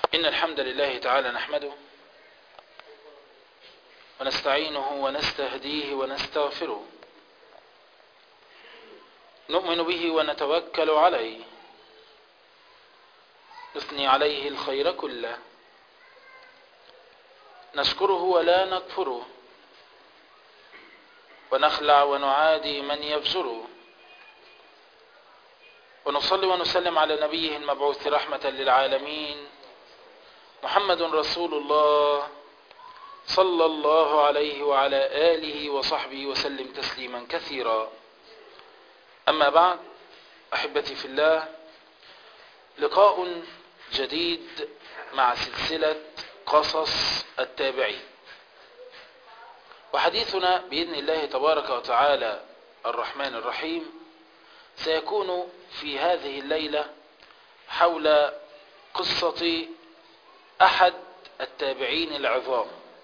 إن الحمد لله تعالى نحمده ونستعينه ونستهديه ونستغفره نؤمن به ونتوكل عليه نثني عليه الخير كله نشكره ولا نكفره ونخلع ونعادي من يفجره ونصلي ونسلم على نبيه المبعوث رحمة للعالمين محمد رسول الله صلى الله عليه وعلى آله وصحبه وسلم تسليما كثيرا أما بعد أحبتي في الله لقاء جديد مع سلسلة قصص التابعين وحديثنا بإذن الله تبارك وتعالى الرحمن الرحيم سيكون في هذه الليلة حول قصة أحد التابعين العظام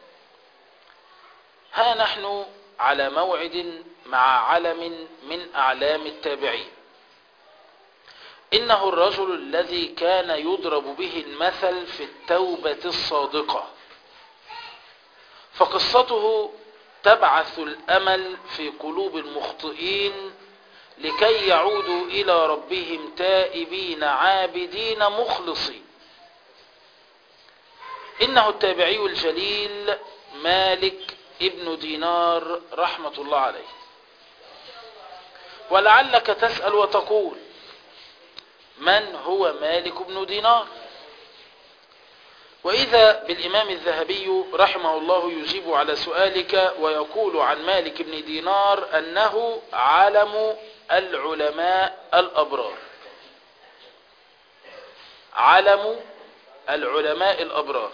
ها نحن على موعد مع علم من أعلام التابعين إنه الرجل الذي كان يضرب به المثل في التوبة الصادقة فقصته تبعث الأمل في قلوب المخطئين لكي يعودوا إلى ربهم تائبين عابدين مخلصين إنه التابعي الجليل مالك ابن دينار رحمة الله عليه ولعلك تسأل وتقول من هو مالك بن دينار وإذا بالإمام الذهبي رحمه الله يجيب على سؤالك ويقول عن مالك بن دينار أنه علم العلماء الأبرار علم العلماء الأبرار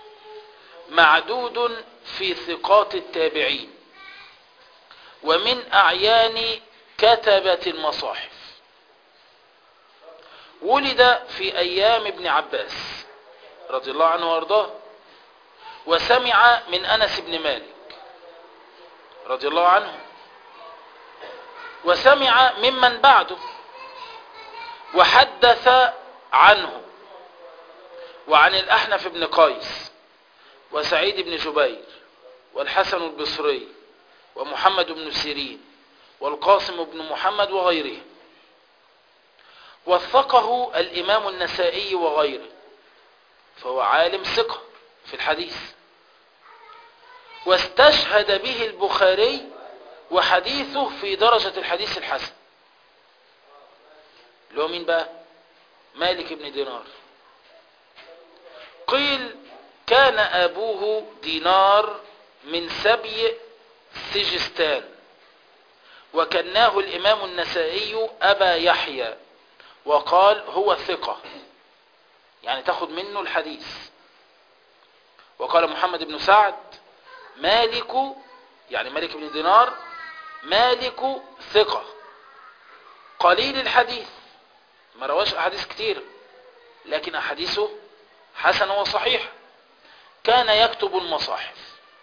معدود في ثقات التابعين ومن أعيان كتبة المصاحف ولد في أيام ابن عباس رضي الله عنه وارضاه وسمع من أنس بن مالك رضي الله عنه وسمع ممن بعده وحدث عنه وعن الأحنف بن قيس وسعيد بن جبير والحسن البصري ومحمد بن سيرين والقاسم بن محمد وغيرهم وثقه الإمام النسائي وغيره فهو عالم ثقة في الحديث واستشهد به البخاري وحديثه في درجة الحديث الحسن اللي هو مين بقى مالك بن دينار قيل كان أبوه دينار من سبي سجستان وكناه الإمام النسائي أبا يحيى وقال هو ثقة يعني تاخد منه الحديث وقال محمد بن سعد مالك يعني مالك بن دينار مالك ثقة قليل الحديث ما رواش أحاديث كتير لكن أحاديثه حسنة وصحيحة كان يكتب المصاحف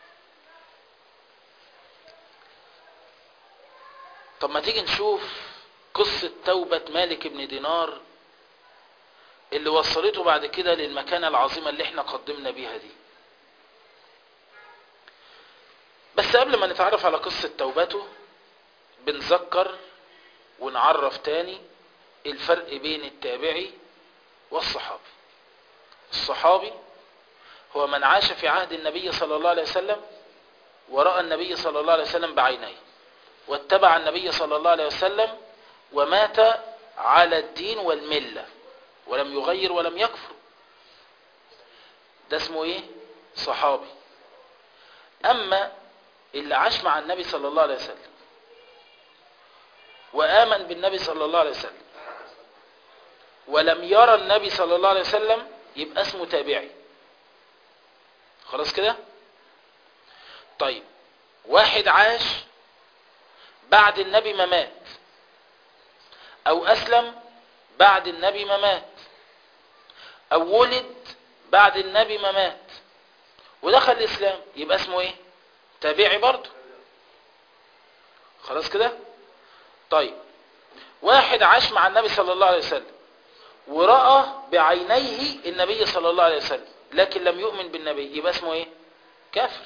طب ما تيجي نشوف قصة توبة مالك بن دينار اللي وصلته بعد كده للمكانة العظيمة اللي احنا قدمنا بيها دي بس قبل ما نتعرف على قصة توبته بنذكر ونعرف تاني الفرق بين التابعي والصحابي الصحابي هو من عاش في عهد النبي صلى الله عليه وسلم ورأى النبي صلى الله عليه وسلم بعينيه واتبع النبي صلى الله عليه وسلم ومات على الدين والملة ولم يغير ولم يكفر ده اسمه ايه صحابي اما اللي عاش مع النبي صلى الله عليه وسلم وآمن بالنبي صلى الله عليه وسلم ولم يرى النبي صلى الله عليه وسلم يبقى اسمه تابعي خلاص كده طيب واحد عاش بعد النبي ما مات او اسلم بعد النبي ما مات او ولد بعد النبي ما مات ودخل الاسلام يبقى اسمه ايه تابعي برضه خلاص كده طيب واحد عاش مع النبي صلى الله عليه وسلم ورأى بعينيه النبي صلى الله عليه وسلم لكن لم يؤمن بالنبي يبقى اسمه ايه كافر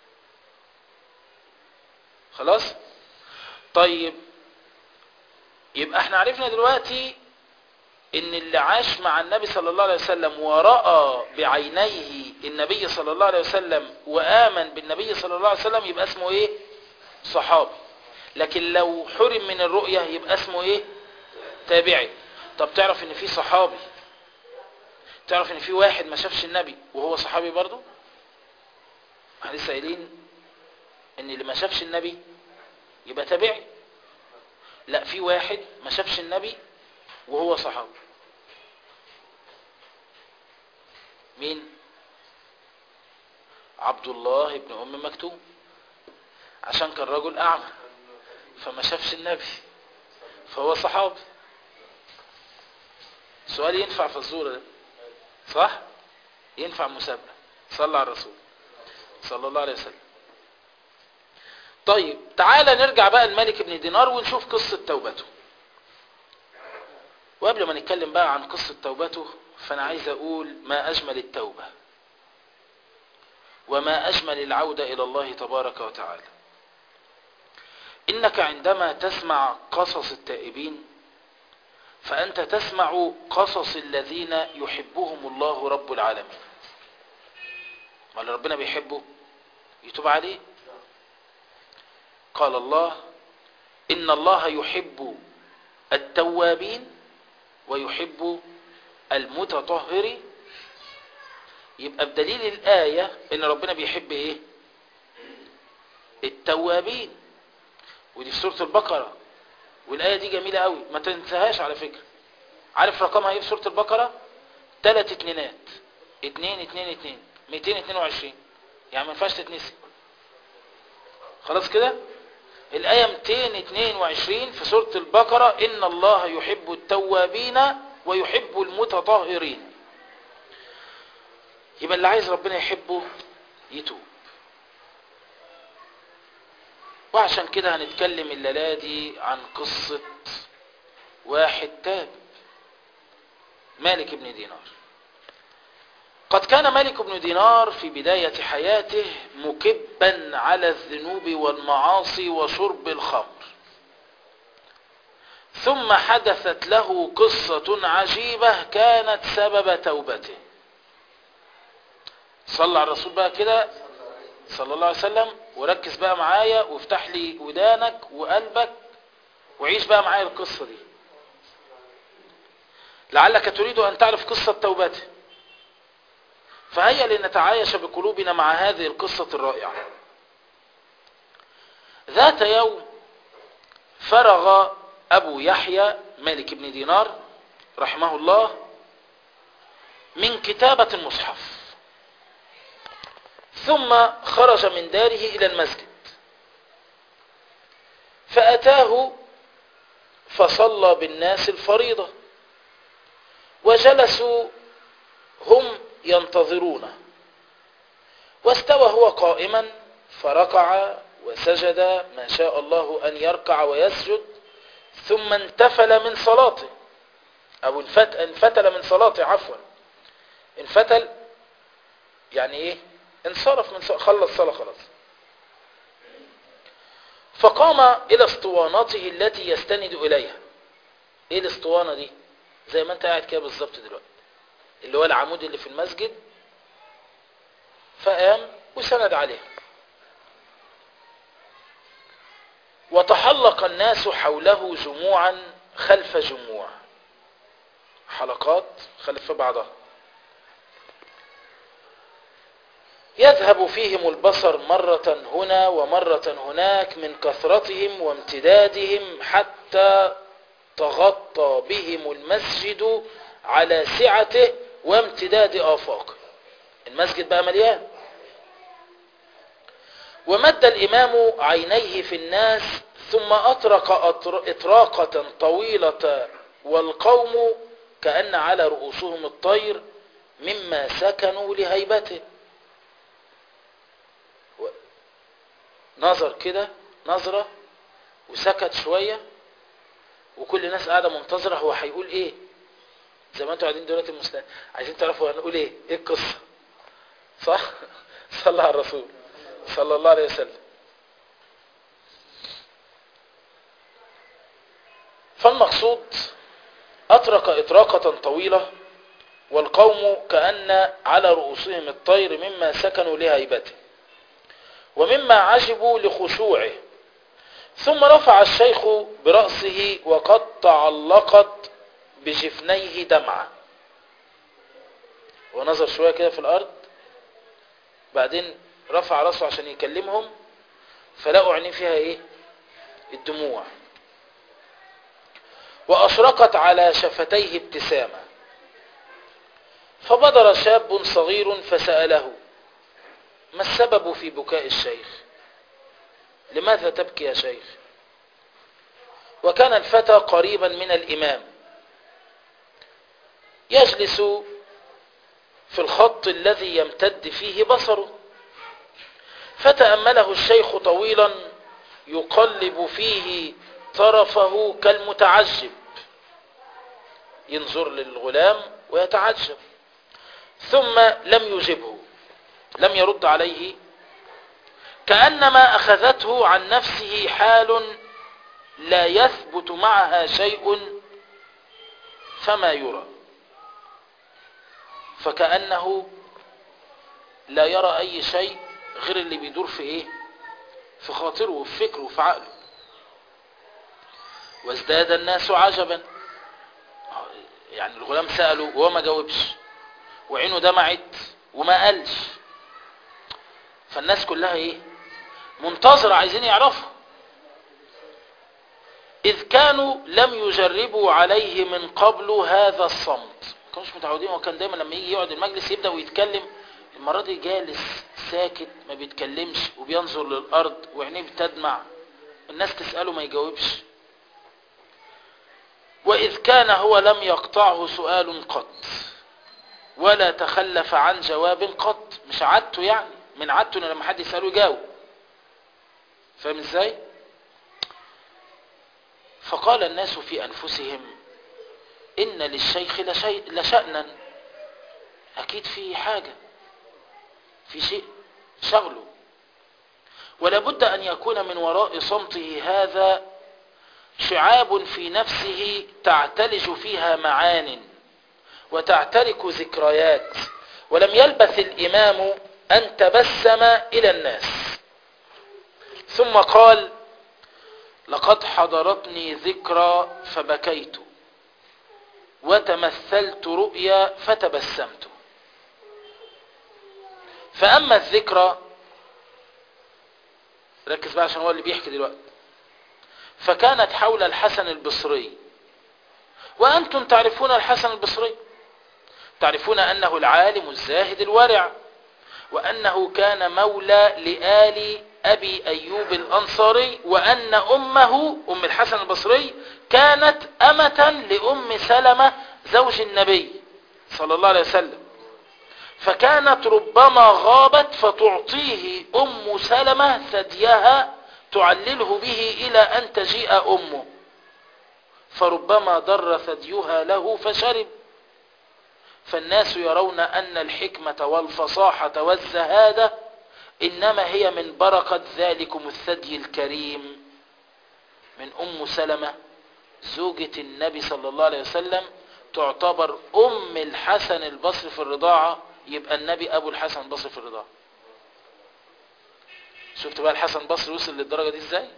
خلاص طيب يبقى احنا عرفنا دلوقتي ان اللي عاش مع النبي صلى الله عليه وسلم ورأى بعينيه النبي صلى الله عليه وسلم وآمن بالنبي صلى الله عليه وسلم يبقى اسمه ايه صحابي لكن لو حرم من الرؤية يبقى اسمه ايه تابعي طب تعرف ان في صحابي تعرف ان في واحد ما شافش النبي وهو صحابي برضه احنا لسه قايلين ان اللي ما شافش النبي يبقى تابعي لا في واحد ما شافش النبي وهو صحابي مين عبد الله بن ام مكتوم عشان كان رجل اعمى فما شافش النبي فهو صحابي سؤال ينفع في الزورة ده صح ينفع مسابقة صلى على الرسول صلى الله عليه وسلم طيب تعالى نرجع بقى الملك بن دينار ونشوف قصة توبته وقبل ما نتكلم بقى عن قصة توبته فأنا عايز أقول ما أجمل التوبة وما أجمل العودة إلى الله تبارك وتعالى إنك عندما تسمع قصص التائبين فأنت تسمع قصص الذين يحبهم الله رب العالمين ولا ربنا بيحبه يتوب عليه قال الله إن الله يحب التوابين ويحب المتطهرين يبقى بدليل الآية إن ربنا بيحب إيه التوابين ودي في سورة البقرة والآية دي جميلة قوي ما تنساهاش على فكرة عارف رقمها ايه في سورة البقرة تلات اتنينات اتنين اتنين اتنين ميتين اتنين وعشرين يعني ما ينفعش تتنسي خلاص كده الآية 222 في سورة البقرة إن الله يحب التوابين ويحب المتطهرين يبقى اللي عايز ربنا يحبه يتوب وعشان كده هنتكلم الليلة دي عن قصة واحد تاب مالك بن دينار قد كان مالك بن دينار في بداية حياته مكبا على الذنوب والمعاصي وشرب الخمر ثم حدثت له قصة عجيبة كانت سبب توبته صلى على الرسول بقى كده صلى الله عليه وسلم وركز بقى معايا وافتح لي ودانك وقلبك وعيش بقى معايا القصة دي لعلك تريد أن تعرف قصة توبته فهيا لنتعايش بقلوبنا مع هذه القصة الرائعة ذات يوم فرغ أبو يحيى مالك بن دينار رحمه الله من كتابة المصحف ثم خرج من داره إلى المسجد فأتاه فصلى بالناس الفريضة وجلسوا هم ينتظرونه واستوى هو قائما فركع وسجد ما شاء الله أن يركع ويسجد ثم انتفل من صلاته أو انفتل من صلاته عفوا انفتل يعني ايه انصرف من صلاة خلص صلاة خلاص فقام إلى اسطوانته التي يستند إليها ايه الاسطوانة دي زي ما انت قاعد كده بالظبط دلوقتي اللي هو العمود اللي في المسجد فقام وسند عليها وتحلق الناس حوله جموعا خلف جموع حلقات خلف بعضها يذهب فيهم البصر مرة هنا ومرة هناك من كثرتهم وامتدادهم حتى تغطى بهم المسجد على سعته وامتداد آفاقه المسجد بقى مليان ومد الإمام عينيه في الناس ثم أطرق إطراقة طويلة والقوم كأن على رؤوسهم الطير مما سكنوا لهيبته نظر كده نظرة وسكت شوية وكل الناس قاعدة منتظرة هو هيقول ايه زي ما انتوا قاعدين دلوقتي المسلمين عايزين تعرفوا هنقول ايه ايه القصه صح صلى على الرسول صلى الله عليه وسلم فالمقصود أطرق إطراقة طويلة والقوم كأن على رؤوسهم الطير مما سكنوا لهيبته ومما عجبوا لخشوعه ثم رفع الشيخ برأسه وقد تعلقت بجفنيه دمعة ونظر شوية كده في الأرض بعدين رفع رأسه عشان يكلمهم فلقوا عينيه فيها ايه الدموع وأشرقت على شفتيه ابتسامة فبدر شاب صغير فسأله ما السبب في بكاء الشيخ لماذا تبكي يا شيخ وكان الفتى قريبا من الإمام يجلس في الخط الذي يمتد فيه بصره فتأمله الشيخ طويلا يقلب فيه طرفه كالمتعجب ينظر للغلام ويتعجب ثم لم يجبه لم يرد عليه كأنما أخذته عن نفسه حال لا يثبت معها شيء فما يرى فكأنه لا يرى أي شيء غير اللي بيدور في إيه في خاطره وفي فكره وفي عقله وازداد الناس عجبا يعني الغلام سأله وهو ما جاوبش وعينه دمعت وما قالش فالناس كلها ايه منتظرة عايزين يعرفوا إذ كانوا لم يجربوا عليه من قبل هذا الصمت كانوش متعودين وكان دايما لما يجي يقعد المجلس يبدأ ويتكلم المرة دي جالس ساكت ما بيتكلمش وبينظر للأرض وعينيه بتدمع الناس تسأله ما يجاوبش وإذ كان هو لم يقطعه سؤال قط ولا تخلف عن جواب قط مش عادته يعني من عادته ان لما حد يسأله يجاوب فاهم ازاي فقال الناس في أنفسهم إن للشيخ لشيء لشأنا أكيد في حاجة في شيء شغله ولابد أن يكون من وراء صمته هذا شعاب في نفسه تعتلج فيها معان وتعترك ذكريات ولم يلبث الإمام أن تبسم إلى الناس ثم قال لقد حضرتني ذكرى فبكيت وتمثلت رؤيا فتبسمت فأما الذكرى ركز بقى عشان هو اللي بيحكي دلوقتي فكانت حول الحسن البصري وأنتم تعرفون الحسن البصري تعرفون أنه العالم الزاهد الورع وأنه كان مولى لآل أبي أيوب الأنصاري وأن أمه أم الحسن البصري كانت أمة لأم سلمة زوج النبي صلى الله عليه وسلم فكانت ربما غابت فتعطيه أم سلمة ثديها تعلله به إلى أن تجيء أمه فربما ضر ثديها له فشرب فالناس يرون أن الحكمة والفصاحة والزهادة إنما هي من بركة ذلكم الثدي الكريم من أم سلمة زوجة النبي صلى الله عليه وسلم تعتبر أم الحسن البصري في الرضاعة يبقى النبي أبو الحسن البصري في الرضاعة شفت بقى الحسن البصري وصل للدرجة دي ازاي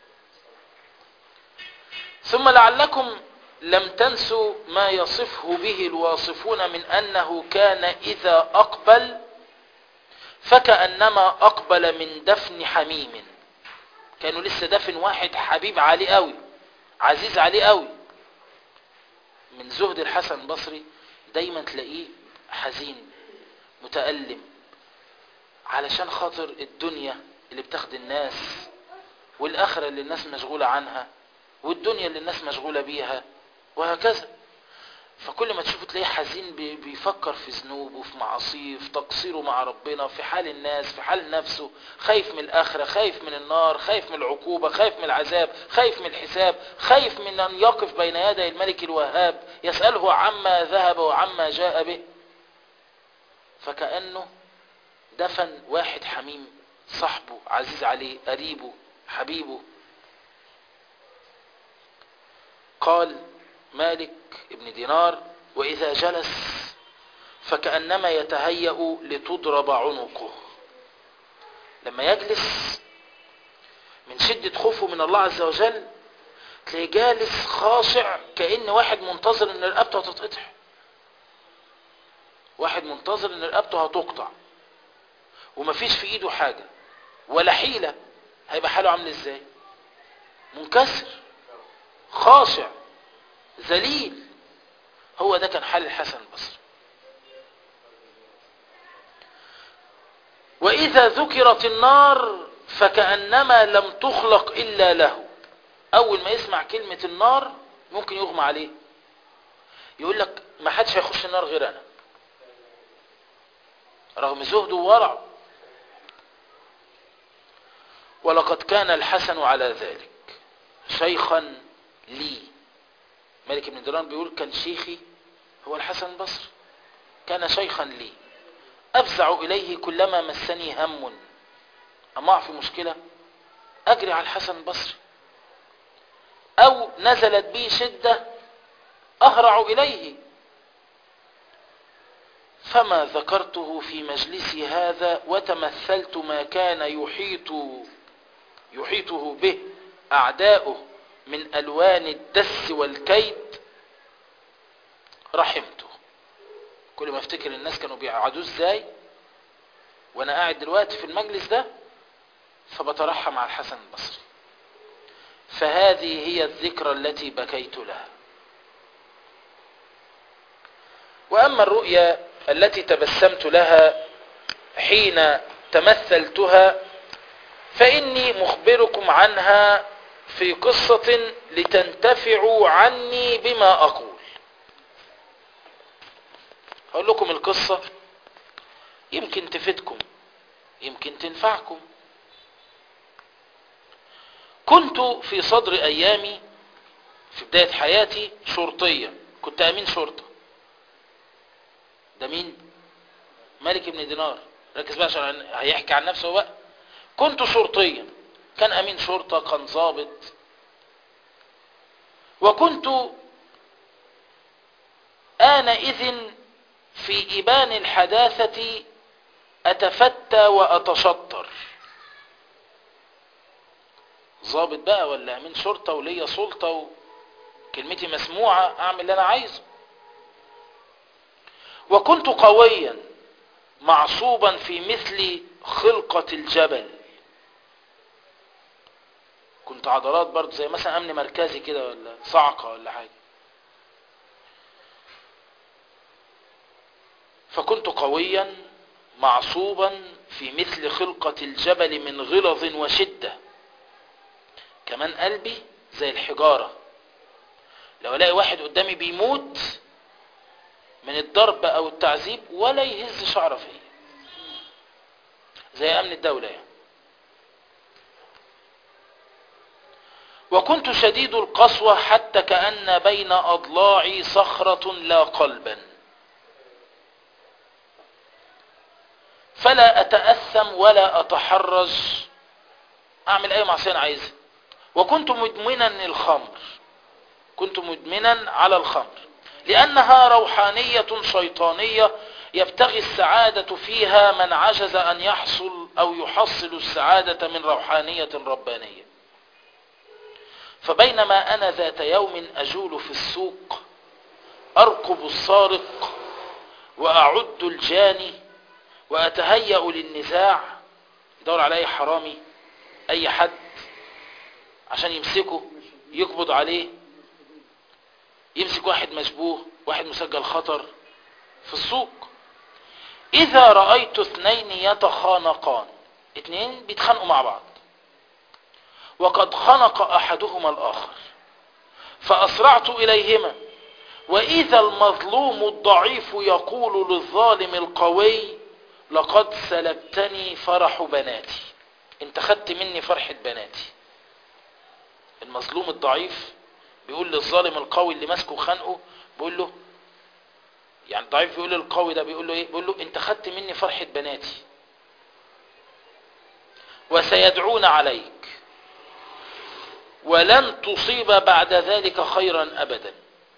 ثم لعلكم لم تنسوا ما يصفه به الواصفون من أنه كان إذا أقبل فكأنما أقبل من دفن حميم كانوا لسه دفن واحد حبيب عليه قوي عزيز عليه قوي من زهد الحسن البصري دايما تلاقيه حزين متألم علشان خاطر الدنيا اللي بتاخد الناس والآخرة اللي الناس مشغولة عنها والدنيا اللي الناس مشغولة بيها وهكذا فكل ما تشوفه تلاقيه حزين بي- بيفكر في ذنوبه في معاصيه في تقصيره مع ربنا في حال الناس في حال نفسه خايف من الآخرة خايف من النار خايف من العقوبة خايف من العذاب خايف من الحساب خايف من أن يقف بين يدي الملك الوهاب يسأله عما ذهب وعما جاء به فكأنه دفن واحد حميم صاحبه عزيز عليه قريبه حبيبه قال مالك ابن دينار وإذا جلس فكأنما يتهيأ لتضرب عنقه لما يجلس من شدة خوفه من الله عز وجل تلاقيه جالس خاشع كأن واحد منتظر ان رقبته هتتقطع واحد منتظر ان رقبته هتقطع ومفيش في ايده حاجة ولا حيلة هيبقى حاله عامل ازاي منكسر خاشع ذليل هو ده كان حال الحسن البصري وإذا ذكرت النار فكأنما لم تخلق إلا له أول ما يسمع كلمة النار ممكن يغمى عليه يقول لك ما حدش هيخش النار غير أنا رغم زهده وورعه ولقد كان الحسن على ذلك شيخا لي مالك بن دينار بيقول كان شيخي هو الحسن البصري كان شيخا لي أفزع إليه كلما مسني هم أما في مشكلة أجري على الحسن البصري أو نزلت بي شدة أهرع إليه فما ذكرته في مجلسي هذا وتمثلت ما كان يحيط يحيطه به أعداؤه من ألوان الدس والكيد رحمته كل ما افتكر الناس كانوا بيقعدوه ازاي وانا قاعد دلوقتي في المجلس ده فبترحم على الحسن البصري فهذه هي الذكرى التي بكيت لها واما الرؤيا التي تبسمت لها حين تمثلتها فاني مخبركم عنها في قصة لتنتفعوا عني بما اقول هقول لكم القصة يمكن تفيدكم يمكن تنفعكم كنت في صدر ايامي في بداية حياتي شرطيا كنت امين شرطة ده مين مالك بن دينار ركز بقى عشان هيحكي عن نفسه بقى كنت شرطيا كان امين شرطة كان ضابط وكنت آنئذ في إبان الحداثة أتفتى وأتشطر ضابط بقى ولا أمين شرطة وليا سلطة وكلمتي مسموعة أعمل اللي أنا عايزه وكنت قويا معصوبا في مثل خلقة الجبل كنت عضلات برضه زي مثلا أمن مركزي كده ولا صعقة ولا حاجة فكنت قويا معصوبا في مثل خلقة الجبل من غلظ وشدة كمان قلبي زي الحجارة لو الاقي واحد قدامي بيموت من الضرب او التعذيب ولا يهز شعره فيه زي امن الدولة يعني. وكنت شديد القسوة حتى كأن بين أضلاعي صخرة لا قلبا فلا أتأثم ولا أتحرج أعمل أي معصية أنا عايزها وكنت مدمنا الخمر كنت مدمنا على الخمر لأنها روحانية شيطانية يبتغي السعادة فيها من عجز أن يحصل أو يحصل السعادة من روحانية ربانية فبينما أنا ذات يوم أجول في السوق أرقب السارق وأعد الجاني وأتهيأ للنزاع يدور على أي حرامي أي حد عشان يمسكه يقبض عليه يمسك واحد مشبوه واحد مسجل خطر في السوق إذا رأيت اثنين يتخانقان اثنين بيتخانقوا مع بعض وقد خنق أحدهما الآخر فأسرعت إليهما وإذا المظلوم الضعيف يقول للظالم القوي لقد سلبتني فرح بناتي انت خدت مني فرحة بناتي المظلوم الضعيف بيقول للظالم القوي اللي ماسكه خانقه بيقول له يعني الضعيف بيقول للقوي ده بيقول له ايه بيقول له انت خدت مني فرحة بناتي وسيدعون عليك ولن تصيب بعد ذلك خيرا ابدا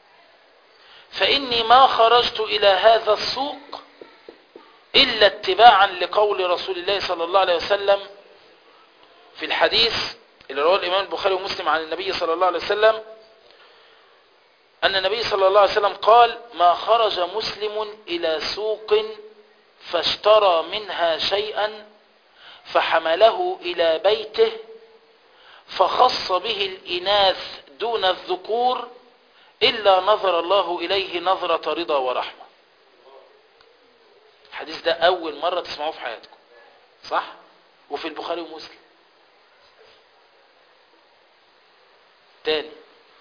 فاني ما خرجت الى هذا السوق الا اتباعا لقول رسول الله صلى الله عليه وسلم في الحديث اللي رواه الامام البخاري ومسلم عن النبي صلى الله عليه وسلم أن النبي صلى الله عليه وسلم قال ما خرج مسلم إلى سوق فاشترى منها شيئا فحمله إلى بيته فخص به الإناث دون الذكور إلا نظر الله إليه نظرة رضا ورحمة الحديث ده أول مرة تسمعوه في حياتكم صح؟ وفي البخاري ومسلم تاني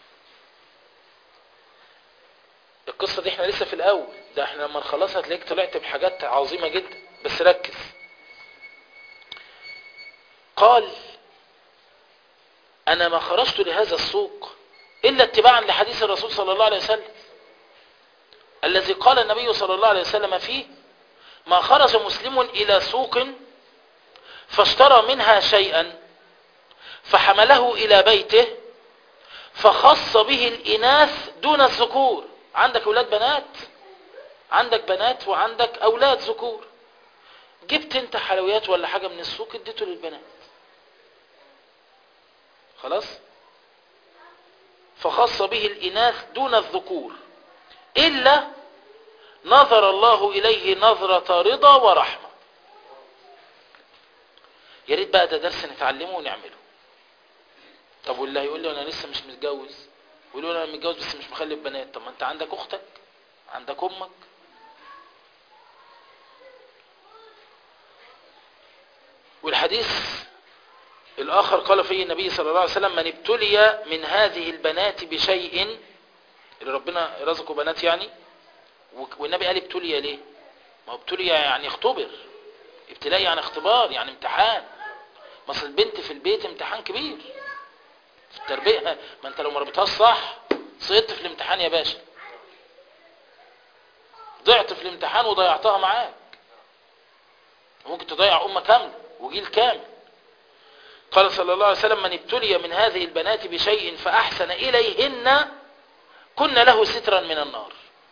القصة دي احنا لسه في الاول ده احنا لما نخلصها هتلاقيك طلعت بحاجات عظيمة جدا بس ركز قال انا ما خرجت لهذا السوق الا اتباعا لحديث الرسول صلى الله عليه وسلم الذي قال النبي صلى الله عليه وسلم فيه ما خرج مسلم الى سوق فاشترى منها شيئا فحمله الى بيته فخص به الاناث دون الذكور عندك اولاد بنات عندك بنات وعندك اولاد ذكور جبت انت حلويات ولا حاجة من السوق اديته للبنات خلاص فخص به الاناث دون الذكور الا نظر الله اليه نظرة رضا ورحمة يا ريت بقى ده درس نتعلمه ونعمله طب واللي هيقول لي انا لسه مش متجوز ويقول انا متجوز بس مش مخلف بنات طب ما انت عندك اختك عندك امك والحديث الاخر قال فيه النبي صلى الله عليه وسلم من ابتلي من هذه البنات بشيء اللي ربنا رزقه بنات يعني والنبي قال ابتلي ليه ما هو ابتلي يعني اختبر ابتلاء يعني اختبار يعني امتحان مثل البنت في البيت امتحان كبير في التربية ما انت لو ما ربطهاش صح سقطت في الامتحان يا باشا ضعت في الامتحان وضيعتها معاك ممكن تضيع أمة كاملة وجيل كامل قال صلى الله عليه وسلم من ابتلي من هذه البنات بشيء فأحسن إليهن كن له سترا من النار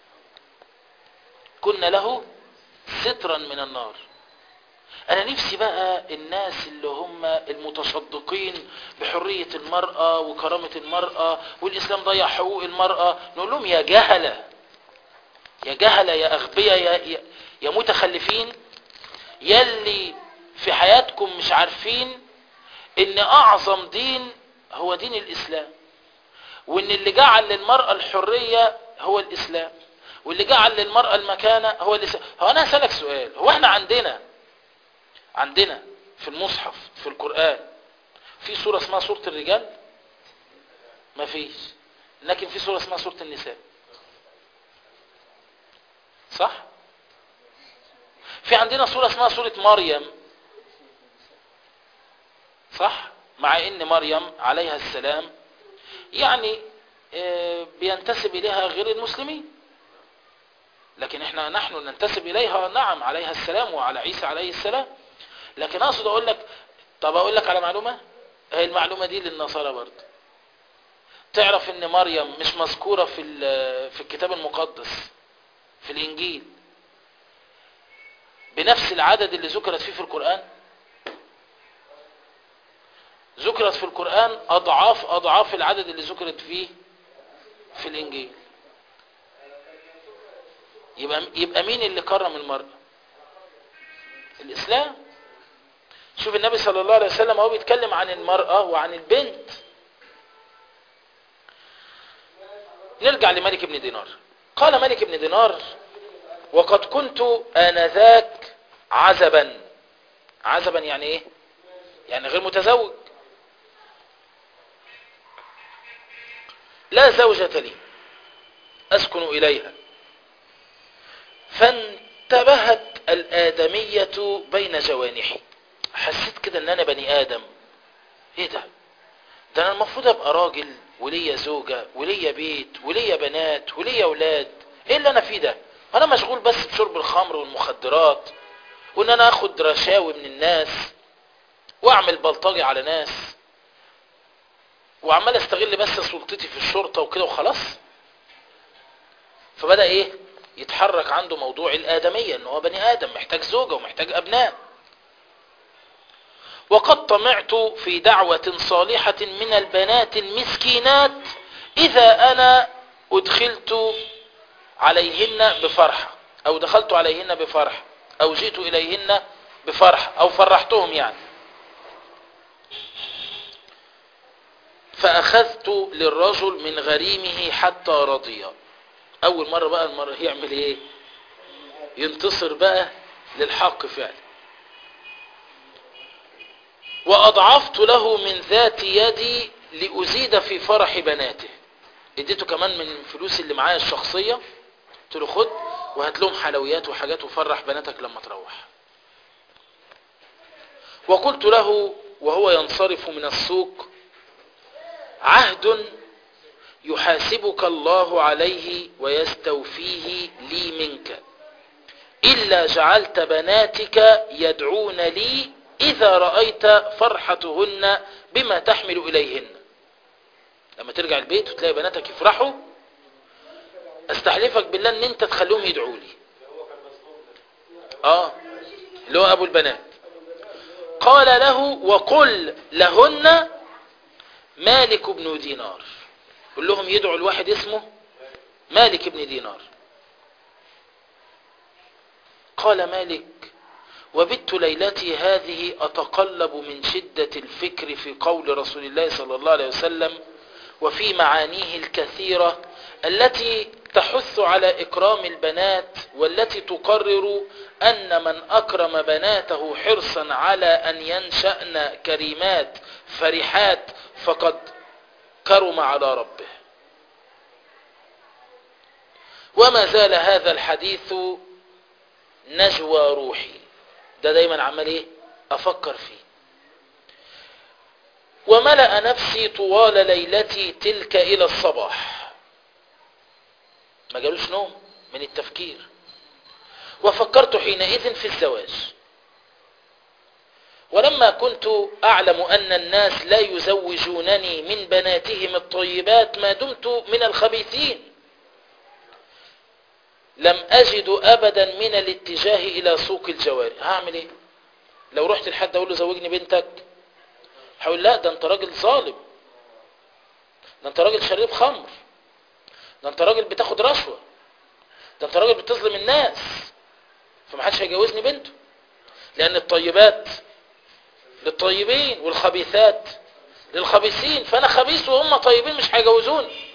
كن له سترا من النار انا نفسي بقى الناس اللي هم المتصدقين بحرية المرأة وكرامة المرأة والاسلام ضيع حقوق المرأة نقول لهم يا جهلة يا جهلة يا اغبياء يا, يا, يا متخلفين يلي في حياتكم مش عارفين ان اعظم دين هو دين الاسلام وان اللي جعل للمرأة الحرية هو الاسلام واللي جعل للمرأة المكانة هو الاسلام هو انا هسألك سؤال هو احنا عندنا عندنا في المصحف في القرآن في سورة اسمها سورة الرجال ما فيش لكن في سورة اسمها سورة النساء صح في عندنا سورة اسمها سورة مريم صح مع ان مريم عليها السلام يعني بينتسب اليها غير المسلمين لكن احنا نحن ننتسب اليها نعم عليها السلام وعلى عيسى عليه السلام لكن اقصد اقول لك طب اقول لك على معلومة هي المعلومة دي للنصارى برضه تعرف ان مريم مش مذكورة في في الكتاب المقدس في الانجيل بنفس العدد اللي ذكرت فيه في القرآن ذكرت في القرآن اضعاف اضعاف العدد اللي ذكرت فيه في الانجيل يبقى يبقى مين اللي كرم المرأة الاسلام شوف النبي صلى الله عليه وسلم هو بيتكلم عن المرأة وعن البنت نرجع لملك بن دينار قال ملك بن دينار وقد كنت آنذاك عزبا عزبا يعني ايه يعني غير متزوج لا زوجة لي أسكن إليها فانتبهت الآدمية بين جوانحي حسيت كده ان انا بني آدم ايه ده ده انا المفروض ابقى راجل وليا زوجة وليا بيت وليا بنات وليا اولاد ايه اللي انا فيه ده انا مشغول بس بشرب الخمر والمخدرات وان انا اخد رشاوي من الناس واعمل بلطجي على ناس وعمال استغل بس سلطتي في الشرطة وكده وخلاص فبدأ ايه يتحرك عنده موضوع الآدمية ان هو بني آدم محتاج زوجة ومحتاج أبناء وقد طمعت في دعوة صالحة من البنات المسكينات إذا أنا أدخلت عليهن بفرحة أو دخلت عليهن بفرحة أو جئت إليهن بفرحة أو فرحتهم يعني فأخذت للرجل من غريمه حتى رضي أول مرة بقى المرة يعمل إيه ينتصر بقى للحق فعلا وأضعفت له من ذات يدي لأزيد في فرح بناته اديته كمان من فلوس اللي معايا الشخصية قلت له خد وهات لهم حلويات وحاجات وفرح بناتك لما تروح وقلت له وهو ينصرف من السوق عهد يحاسبك الله عليه ويستوفيه لي منك إلا جعلت بناتك يدعون لي إذا رأيت فرحتهن بما تحمل إليهن لما ترجع البيت وتلاقي بناتك يفرحوا استحلفك بالله ان انت تخليهم يدعوا لي اه اللي هو ابو البنات قال له وقل لهن مالك بن دينار قل لهم يدعوا الواحد اسمه مالك بن دينار قال مالك وبت ليلتي هذه أتقلب من شدة الفكر في قول رسول الله صلى الله عليه وسلم وفي معانيه الكثيرة التي تحث على إكرام البنات والتي تقرر أن من أكرم بناته حرصا على أن ينشأن كريمات فرحات فقد كرم على ربه وما زال هذا الحديث نجوى روحي ده دايما عمال ايه افكر فيه وملأ نفسي طوال ليلتي تلك الى الصباح ما جالوش نوم من التفكير وفكرت حينئذ في الزواج ولما كنت أعلم أن الناس لا يزوجونني من بناتهم الطيبات ما دمت من الخبيثين لم أجد أبدا من الاتجاه إلى سوق الجواري هعمل إيه لو رحت لحد أقول له زوجني بنتك هقول لا ده أنت راجل ظالم ده أنت راجل شريب خمر ده أنت راجل بتاخد رشوة ده أنت راجل بتظلم الناس فمحدش هيجوزني بنته لأن الطيبات للطيبين والخبيثات للخبيثين فأنا خبيث وهم طيبين مش هيجوزوني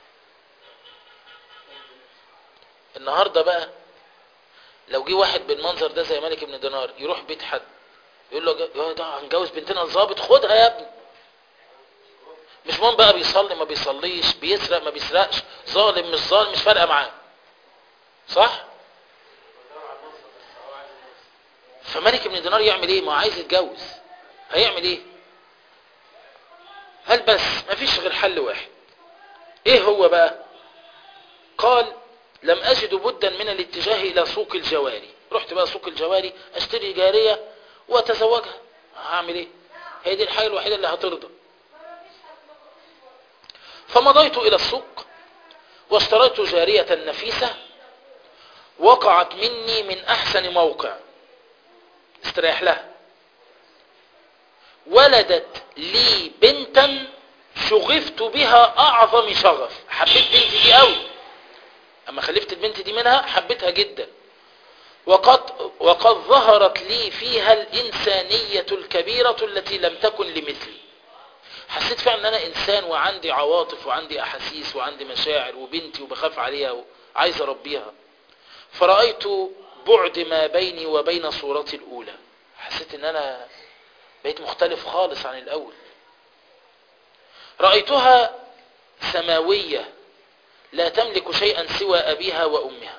النهاردة بقى لو جه واحد بالمنظر ده زي مالك بن دينار يروح بيت حد يقول له يا ده هنجوز بنتنا الظابط خدها يا ابني مش مهم بقى بيصلي ما بيصليش بيسرق ما بيسرقش ظالم مش ظالم مش فارقه معاه صح فمالك بن دينار يعمل ايه ما عايز يتجوز هيعمل ايه هل بس ما فيش غير حل واحد ايه هو بقى قال لم أجد بدا من الاتجاه إلى سوق الجواري رحت بقى سوق الجواري أشتري جارية وأتزوجها هعمل إيه هي دي الحاجة الوحيدة اللي هترضى فمضيت إلى السوق واشتريت جارية نفيسة وقعت مني من أحسن موقع استريح لها ولدت لي بنتا شغفت بها أعظم شغف حبيت بنتي دي قوي أما خلفت البنت دي منها حبيتها جدا وقد, وقد ظهرت لي فيها الإنسانية الكبيرة التي لم تكن لمثلي حسيت فعلا أن أنا إنسان وعندي عواطف وعندي أحاسيس وعندي مشاعر وبنتي وبخاف عليها وعايز أربيها فرأيت بعد ما بيني وبين صورتي الأولى حسيت أن أنا بقيت مختلف خالص عن الأول رأيتها سماوية لا تملك شيئا سوى أبيها وأمها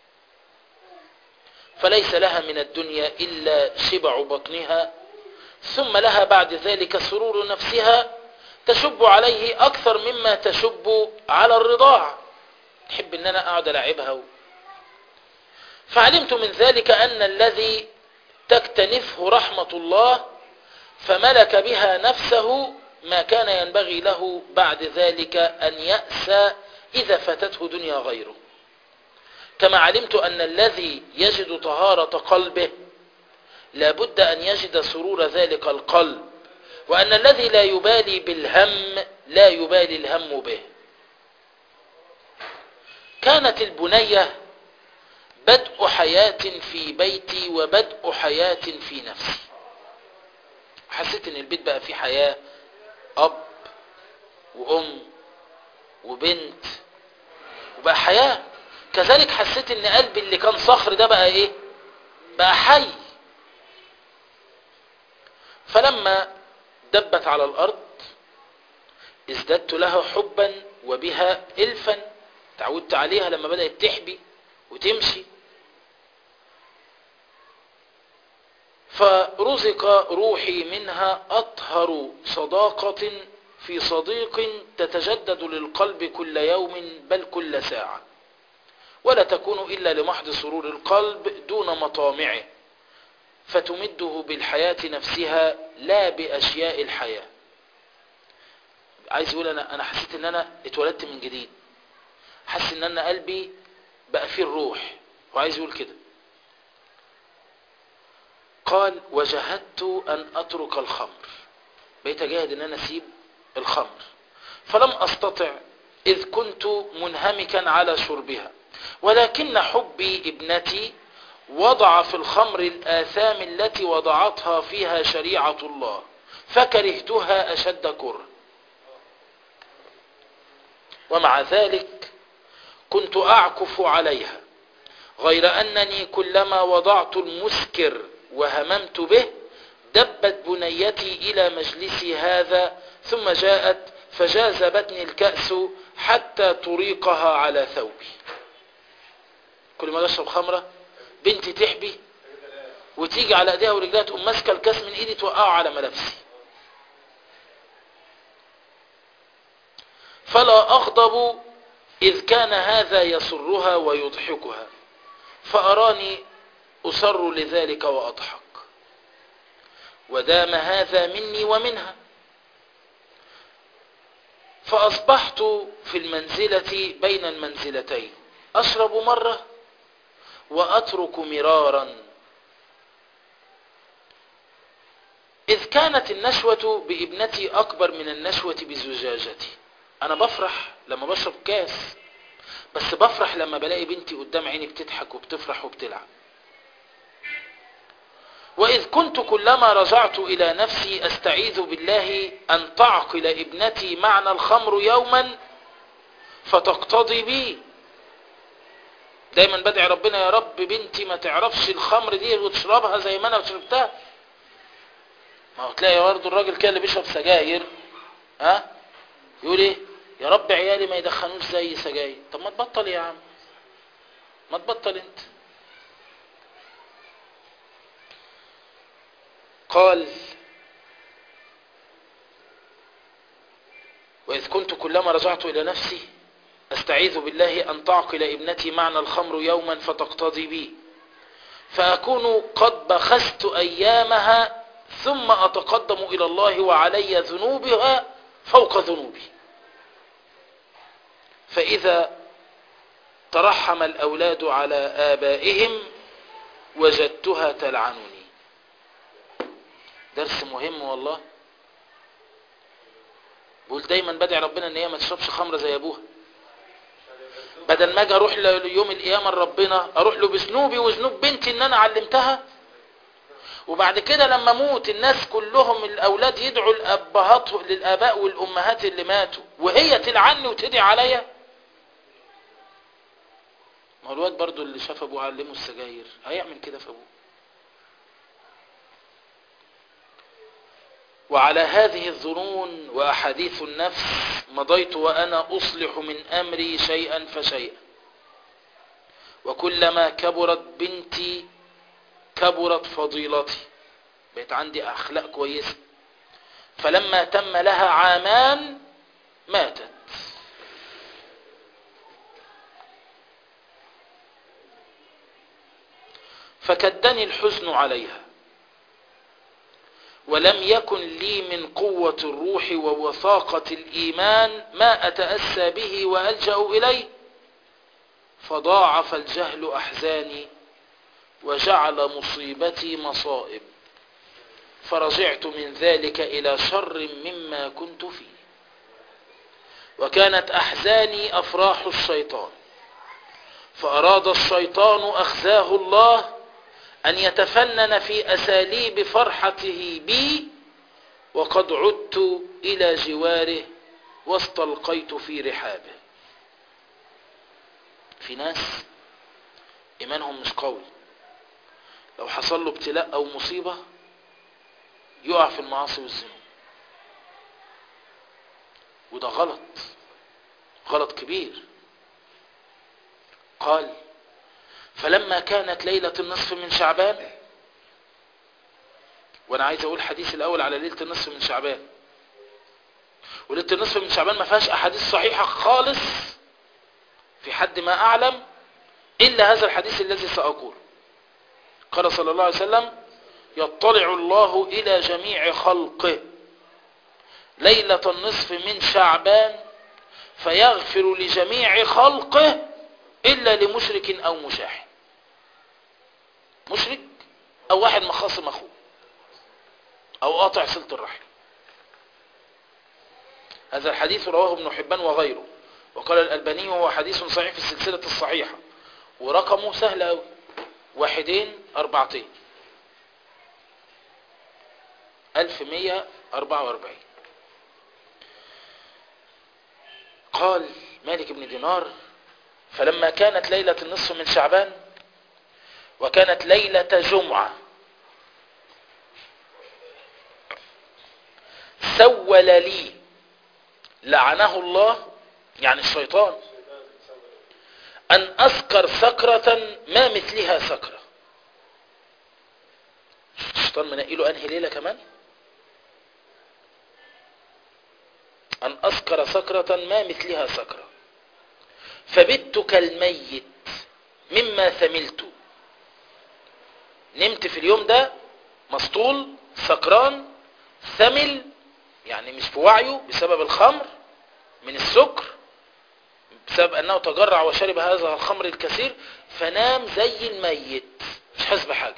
فليس لها من الدنيا إلا شبع بطنها ثم لها بعد ذلك سرور نفسها تشب عليه أكثر مما تشب على الرضاع تحب أن أنا أقعد ألعبها و... فعلمت من ذلك أن الذي تكتنفه رحمة الله فملك بها نفسه ما كان ينبغي له بعد ذلك أن يأسى إذا فاتته دنيا غيره كما علمت أن الذي يجد طهارة قلبه لابد أن يجد سرور ذلك القلب وأن الذي لا يبالي بالهم لا يبالي الهم به كانت البنية بدء حياة في بيتي وبدء حياة في نفسي حسيت ان البيت بقى فيه حياة اب وام وبنت وبقى حياة كذلك حسيت ان قلبي اللي كان صخر ده بقى ايه بقى حي فلما دبت على الارض ازددت لها حبا وبها الفا تعودت عليها لما بدأت تحبي وتمشي فرزق روحي منها أطهر صداقة في صديق تتجدد للقلب كل يوم بل كل ساعة ولا تكون إلا لمحض سرور القلب دون مطامعه فتمده بالحياة نفسها لا بأشياء الحياة عايز يقول أنا, أنا حسيت أن أنا اتولدت من جديد حس أن أنا قلبي بقى فيه الروح وعايز يقول كده قال وجهدت أن أترك الخمر بقيت أجاهد أن أنا أسيب الخمر فلم أستطع إذ كنت منهمكا على شربها ولكن حبي ابنتي وضع في الخمر الآثام التي وضعتها فيها شريعة الله فكرهتها أشد كره ومع ذلك كنت أعكف عليها غير أنني كلما وضعت المسكر وهممت به دبت بنيتي إلى مجلسي هذا ثم جاءت فجاذبتني الكأس حتى طريقها على ثوبي كل ما تشرب خمرة بنتي تحبي وتيجي على ايديها ورجلها تقوم ماسكه الكاس من ايدي توقعه على ملابسي فلا اغضب اذ كان هذا يسرها ويضحكها فاراني اصر لذلك واضحك ودام هذا مني ومنها فاصبحت في المنزله بين المنزلتين اشرب مره وأترك مرارا إذ كانت النشوة بابنتي أكبر من النشوة بزجاجتي أنا بفرح لما بشرب كاس بس بفرح لما بلاقي بنتي قدام عيني بتضحك وبتفرح وبتلعب وإذ كنت كلما رجعت إلى نفسي أستعيذ بالله أن تعقل ابنتي معنى الخمر يوما فتقتضي بي دايما بدعي ربنا يا رب بنتي ما تعرفش الخمر دي وتشربها زي ما انا شربتها ما هو تلاقي برضه الراجل كده اللي بيشرب سجاير ها يقول ايه يا رب عيالي ما يدخنوش زي سجاير طب ما تبطل يا عم ما تبطل انت قال وإذ كنت كلما رجعت إلى نفسي أستعيذ بالله أن تعقل ابنتي معنى الخمر يوما فتقتضي بي فأكون قد بخست أيامها ثم أتقدم إلى الله وعلي ذنوبها فوق ذنوبي فإذا ترحم الأولاد على آبائهم وجدتها تلعنني درس مهم والله بقول دايما بدعي ربنا ان هي ما تشربش خمره زي ابوها بدل ما اجي اروح يوم القيامه لربنا اروح له بذنوبي وذنوب بنتي ان انا علمتها وبعد كده لما اموت الناس كلهم الاولاد يدعوا الابهات للاباء والامهات اللي ماتوا وهي تلعني وتدعي عليا ما هو الواد برضو اللي شاف ابوه علمه السجاير هيعمل كده في ابوه وعلى هذه الظنون وأحاديث النفس مضيت وأنا أصلح من أمري شيئا فشيئا وكلما كبرت بنتي كبرت فضيلتي بقيت عندي أخلاق كويسة فلما تم لها عامان ماتت فكدني الحزن عليها ولم يكن لي من قوة الروح ووثاقة الإيمان ما أتأسى به وألجأ إليه فضاعف الجهل أحزاني وجعل مصيبتي مصائب فرجعت من ذلك إلى شر مما كنت فيه وكانت أحزاني أفراح الشيطان فأراد الشيطان أخزاه الله أن يتفنن في أساليب فرحته بي وقد عدت إلى جواره واستلقيت في رحابه في ناس إيمانهم مش قوي لو حصل له ابتلاء أو مصيبة يقع في المعاصي والذنوب وده غلط غلط كبير قال فلما كانت ليلة النصف من شعبان وانا عايز اقول حديث الاول على ليلة النصف من شعبان وليلة النصف من شعبان ما فيهاش احاديث صحيحة خالص في حد ما اعلم الا هذا الحديث الذي ساقول قال صلى الله عليه وسلم يطلع الله الى جميع خلقه ليلة النصف من شعبان فيغفر لجميع خلقه إلا لمشرك أو مشاحن مشرك أو واحد مخاصم أخوه أو قاطع صلة الرحم هذا الحديث رواه ابن حبان وغيره وقال الألباني وهو حديث صحيح في السلسلة الصحيحة ورقمه سهل أوي واحدين أربعتين ألف مية أربعة وأربعين قال مالك بن دينار فلما كانت ليلة النصف من شعبان وكانت ليلة جمعة سول لي لعنه الله يعني الشيطان أن أسكر سكرة ما مثلها سكرة الشيطان منقله أنهي ليلة كمان أن أسكر سكرة ما مثلها سكرة فبت كالميت مما ثملت نمت في اليوم ده مسطول سكران ثمل يعني مش في وعيه بسبب الخمر من السكر بسبب أنه تجرع وشرب هذا الخمر الكثير فنام زي الميت مش حاسس بحاجة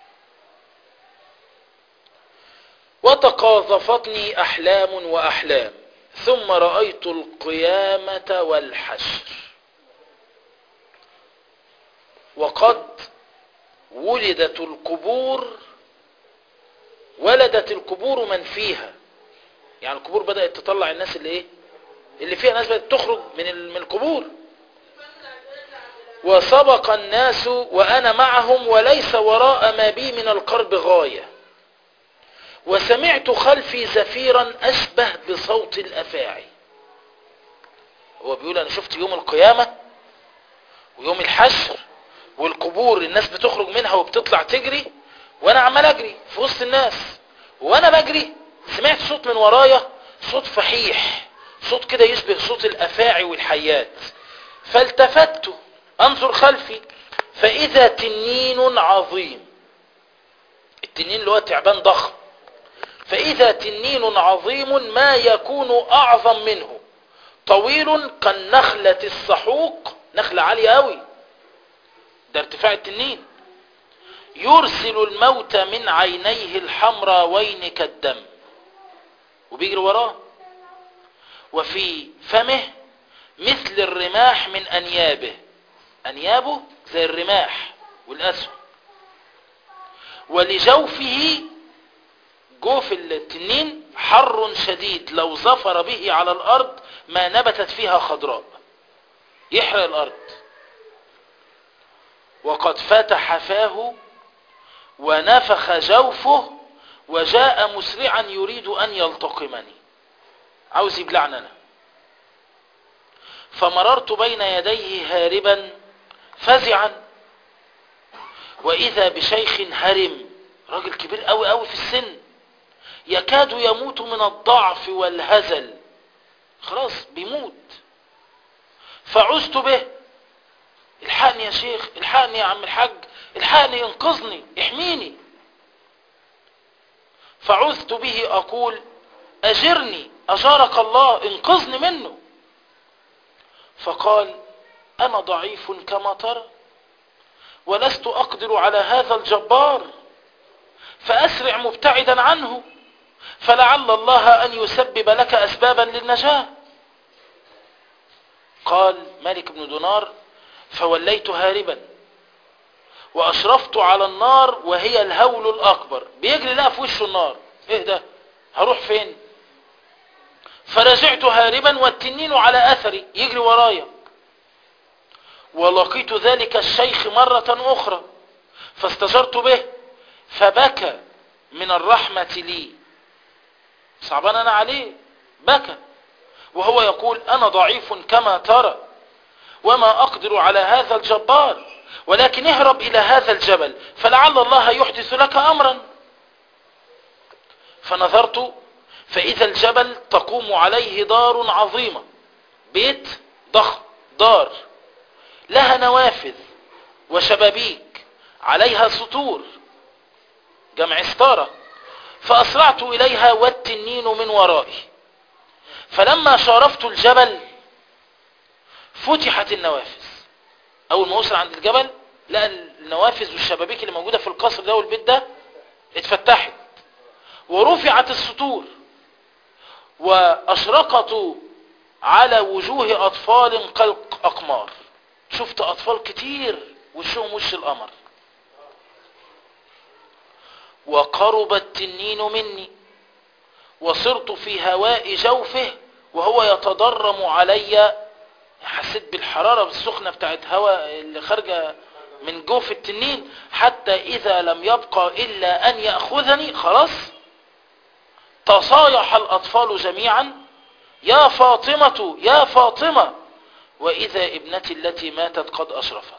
وتقاذفتني أحلام وأحلام ثم رأيت القيامة والحشر وقد ولدت القبور ولدت القبور من فيها يعني القبور بدأت تطلع الناس اللي ايه اللي فيها ناس بدأت تخرج من من القبور وسبق الناس وأنا معهم وليس وراء ما بي من القرب غاية وسمعت خلفي زفيرا أشبه بصوت الأفاعي هو بيقول أنا شفت يوم القيامة ويوم الحشر والقبور الناس بتخرج منها وبتطلع تجري وأنا عمال أجري في وسط الناس وأنا بجري سمعت صوت من ورايا صوت فحيح صوت كده يشبه صوت الأفاعي والحيات فالتفت أنظر خلفي فإذا تنين عظيم التنين اللي هو تعبان ضخم فإذا تنين عظيم ما يكون أعظم منه طويل كالنخلة الصحوق نخلة عالية أوي ده ارتفاع التنين يرسل الموت من عينيه الحمراوين كالدم وبيجري وراه وفي فمه مثل الرماح من أنيابه أنيابه زي الرماح والأسهم ولجوفه جوف التنين حر شديد لو ظفر به على الأرض ما نبتت فيها خضراء يحرق الأرض وقد فتح فاه ونفخ جوفه وجاء مسرعا يريد أن يلتقمني عاوز يبلعني أنا فمررت بين يديه هاربا فزعا وإذا بشيخ هرم راجل كبير قوي قوي في السن يكاد يموت من الضعف والهزل خلاص بيموت فعزت به الحقني يا شيخ الحقني يا عم الحاج الحقني انقذني احميني فعزت به اقول اجرني اجارك الله انقذني منه فقال انا ضعيف كما ترى ولست اقدر على هذا الجبار فاسرع مبتعدا عنه فلعل الله ان يسبب لك اسبابا للنجاه قال مالك بن دينار فوليت هاربا واشرفت على النار وهي الهول الاكبر بيجري لها في وشه النار ايه ده هروح فين فرجعت هاربا والتنين على اثري يجري ورايا ولقيت ذلك الشيخ مرة اخرى فاستجرت به فبكى من الرحمة لي صعبان انا عليه بكى وهو يقول انا ضعيف كما ترى وما اقدر على هذا الجبار ولكن اهرب الى هذا الجبل فلعل الله يحدث لك امرا فنظرت فاذا الجبل تقوم عليه دار عظيمة بيت ضخم دار لها نوافذ وشبابيك عليها سطور جمع ستارة فاسرعت اليها والتنين من ورائي فلما شارفت الجبل فتحت النوافذ اول ما وصل عند الجبل لقى النوافذ والشبابيك اللي موجودة في القصر ده والبيت ده اتفتحت ورفعت السطور واشرقت على وجوه اطفال كالاقمار شفت اطفال كتير وشهم وش القمر وقرب التنين مني وصرت في هواء جوفه وهو يتضرم علي حسيت بالحرارة بالسخنة بتاعت هواء اللي خارجة من جوف التنين حتى إذا لم يبقى إلا أن يأخذني خلاص تصايح الأطفال جميعا يا فاطمة يا فاطمة وإذا ابنتي التي ماتت قد أشرفت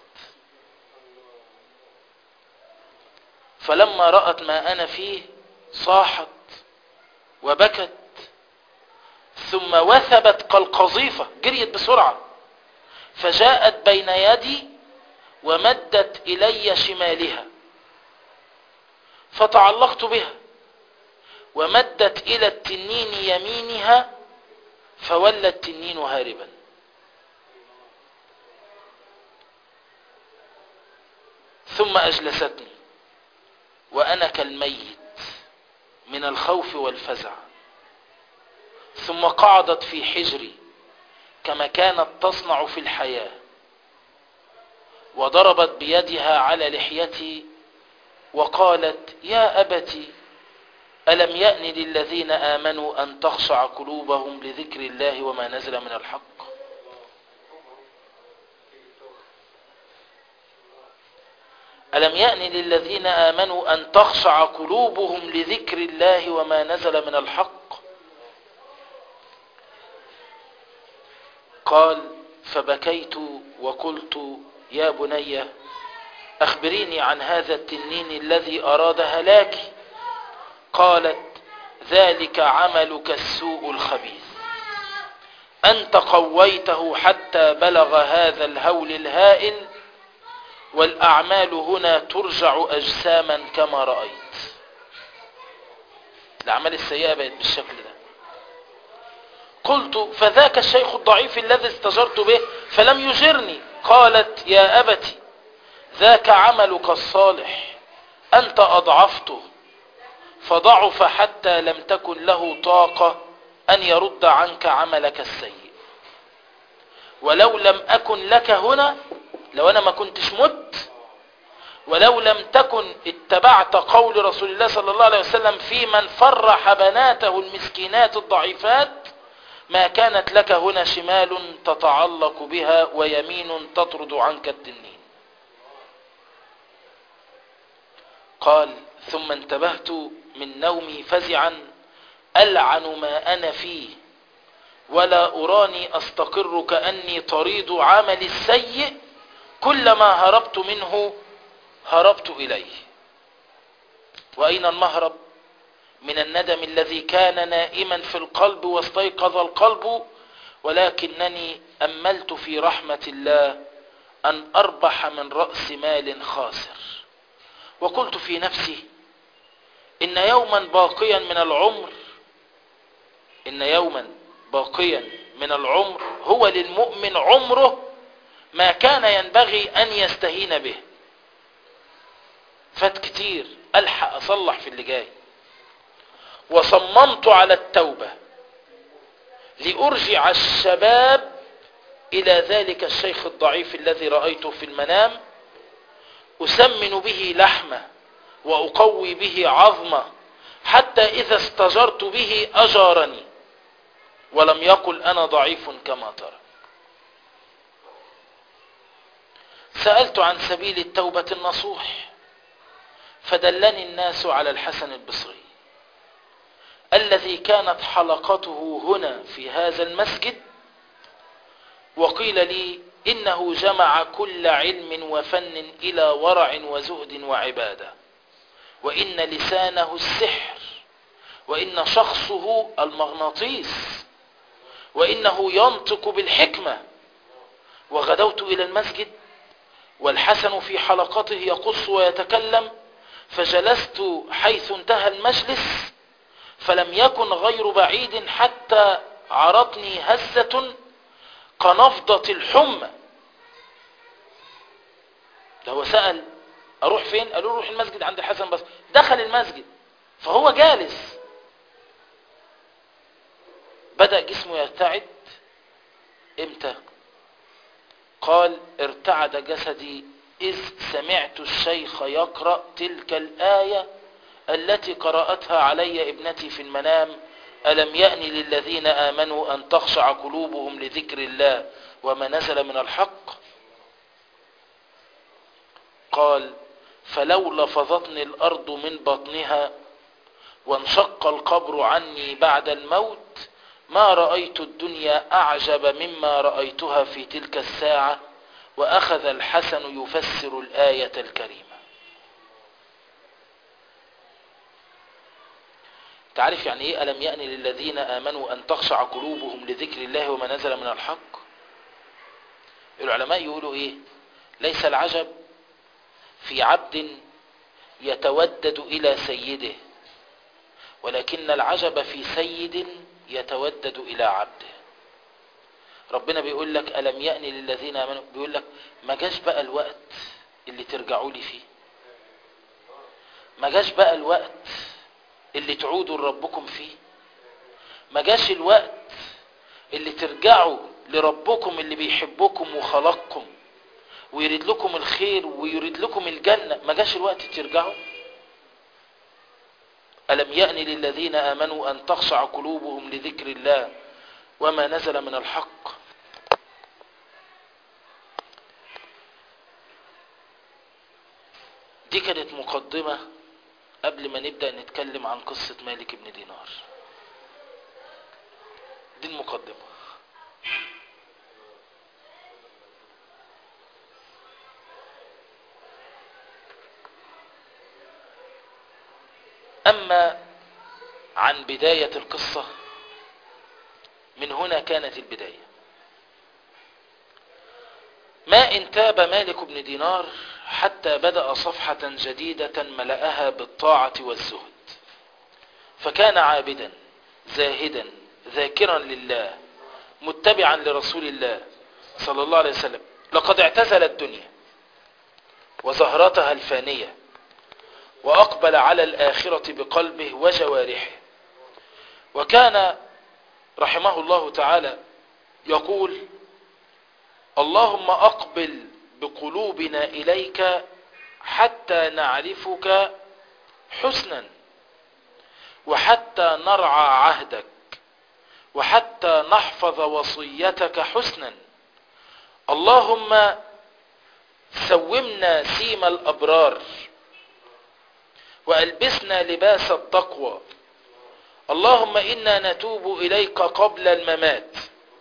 فلما رأت ما أنا فيه صاحت وبكت ثم وثبت كالقذيفة جريت بسرعة فجاءت بين يدي ومدت إلي شمالها فتعلقت بها ومدت إلى التنين يمينها فولى التنين هاربا ثم أجلستني وأنا كالميت من الخوف والفزع ثم قعدت في حجري كما كانت تصنع في الحياة وضربت بيدها على لحيتي وقالت يا أبتي ألم يأن للذين آمنوا أن تخشع قلوبهم لذكر الله وما نزل من الحق ألم يأن للذين آمنوا أن تخشع قلوبهم لذكر الله وما نزل من الحق قال فبكيت وقلت يا بني أخبريني عن هذا التنين الذي أراد هلاكي قالت ذلك عملك السوء الخبيث أنت قويته حتى بلغ هذا الهول الهائل والأعمال هنا ترجع أجساما كما رأيت الأعمال السيئة بقت بالشكل ده قلت فذاك الشيخ الضعيف الذي استجرت به فلم يجرني قالت يا أبتي ذاك عملك الصالح أنت أضعفته فضعف حتى لم تكن له طاقة أن يرد عنك عملك السيء ولو لم أكن لك هنا لو أنا ما كنتش مت ولو لم تكن اتبعت قول رسول الله صلى الله عليه وسلم في من فرح بناته المسكينات الضعيفات ما كانت لك هنا شمال تتعلق بها ويمين تطرد عنك التنين قال ثم انتبهت من نومي فزعا ألعن ما أنا فيه ولا أراني أستقر كأني طريد عمل السيء كلما هربت منه هربت إليه وأين المهرب من الندم الذي كان نائما في القلب واستيقظ القلب ولكنني أملت في رحمة الله أن أربح من رأس مال خاسر وقلت في نفسي إن يوما باقيا من العمر إن يوما باقيا من العمر هو للمؤمن عمره ما كان ينبغي أن يستهين به فات كتير ألحق أصلح في اللي جاي وصممت على التوبة لأرجع الشباب إلى ذلك الشيخ الضعيف الذي رأيته في المنام أسمن به لحمة وأقوي به عظمة حتى إذا استجرت به أجارني ولم يقل أنا ضعيف كما ترى سألت عن سبيل التوبة النصوح فدلني الناس على الحسن البصري الذي كانت حلقته هنا في هذا المسجد وقيل لي إنه جمع كل علم وفن إلى ورع وزهد وعبادة وإن لسانه السحر وإن شخصه المغناطيس وإنه ينطق بالحكمة وغدوت إلى المسجد والحسن في حلقته يقص ويتكلم فجلست حيث انتهى المجلس فلم يكن غير بعيد حتى عرضني هزة كنفضة الحمى ده هو سأل أروح فين قالوا روح المسجد عند الحسن بس دخل المسجد فهو جالس بدأ جسمه يرتعد امتى قال ارتعد جسدي إذ سمعت الشيخ يقرأ تلك الآية التي قرأتها علي ابنتي في المنام ألم يأن للذين آمنوا أن تخشع قلوبهم لذكر الله وما نزل من الحق قال فلو لفظتني الأرض من بطنها وانشق القبر عني بعد الموت ما رأيت الدنيا أعجب مما رأيتها في تلك الساعة وأخذ الحسن يفسر الآية الكريمة تعرف يعني ايه ألم يأن للذين آمنوا أن تخشع قلوبهم لذكر الله وما نزل من الحق العلماء يقولوا ايه ليس العجب في عبد يتودد إلى سيده ولكن العجب في سيد يتودد إلى عبده ربنا بيقول لك ألم يأني للذين آمنوا بيقول لك ما جاش بقى الوقت اللي ترجعوا لي فيه ما جاش بقى الوقت اللي تعودوا لربكم فيه ما جاش الوقت اللي ترجعوا لربكم اللي بيحبكم وخلقكم ويريد لكم الخير ويريد لكم الجنة ما جاش الوقت ترجعوا ألم يأن للذين آمنوا أن تخشع قلوبهم لذكر الله وما نزل من الحق دي كانت مقدمة قبل ما نبدأ نتكلم عن قصة مالك بن دينار دي المقدمة أما عن بداية القصة من هنا كانت البداية ما إن تاب مالك بن دينار حتى بدأ صفحة جديدة ملأها بالطاعة والزهد فكان عابدا زاهدا ذاكرا لله متبعا لرسول الله صلى الله عليه وسلم لقد اعتزل الدنيا وزهرتها الفانية وأقبل على الآخرة بقلبه وجوارحه وكان رحمه الله تعالى يقول اللهم أقبل بقلوبنا إليك حتى نعرفك حسنا وحتى نرعى عهدك وحتى نحفظ وصيتك حسنا اللهم سومنا سيم الأبرار وألبسنا لباس التقوى اللهم إنا نتوب إليك قبل الممات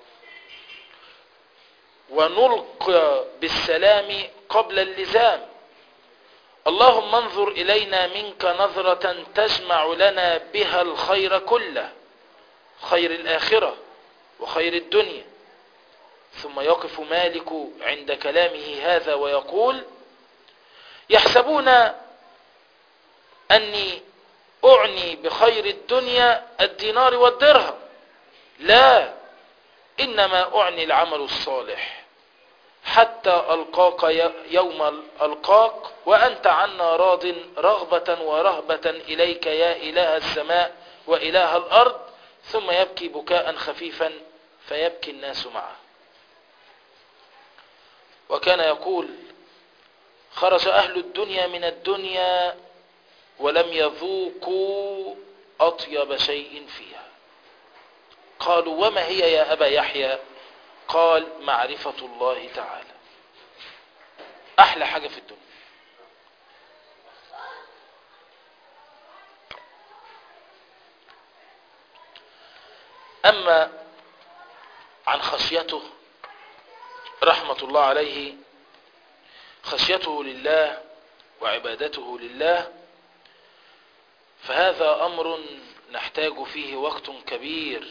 ونلقى بالسلام قبل اللزام اللهم انظر إلينا منك نظرة تجمع لنا بها الخير كله خير الآخرة وخير الدنيا ثم يقف مالك عند كلامه هذا ويقول يحسبون أني أعني بخير الدنيا الدينار والدرهم لا إنما أعني العمل الصالح حتى ألقاك يوم ألقاك وأنت عنا راض رغبة ورهبة إليك يا إله السماء وإله الأرض ثم يبكي بكاء خفيفا فيبكي الناس معه وكان يقول خرج أهل الدنيا من الدنيا ولم يذوقوا أطيب شيء فيها قالوا وما هي يا أبا يحيى قال معرفة الله تعالى أحلى حاجة في الدنيا أما عن خشيته رحمة الله عليه خشيته لله وعبادته لله فهذا أمر نحتاج فيه وقت كبير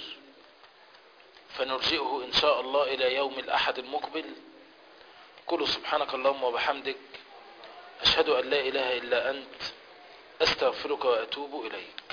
فنرجئه إن شاء الله إلى يوم الأحد المقبل قل سبحانك اللهم وبحمدك أشهد أن لا إله إلا أنت أستغفرك وأتوب إليك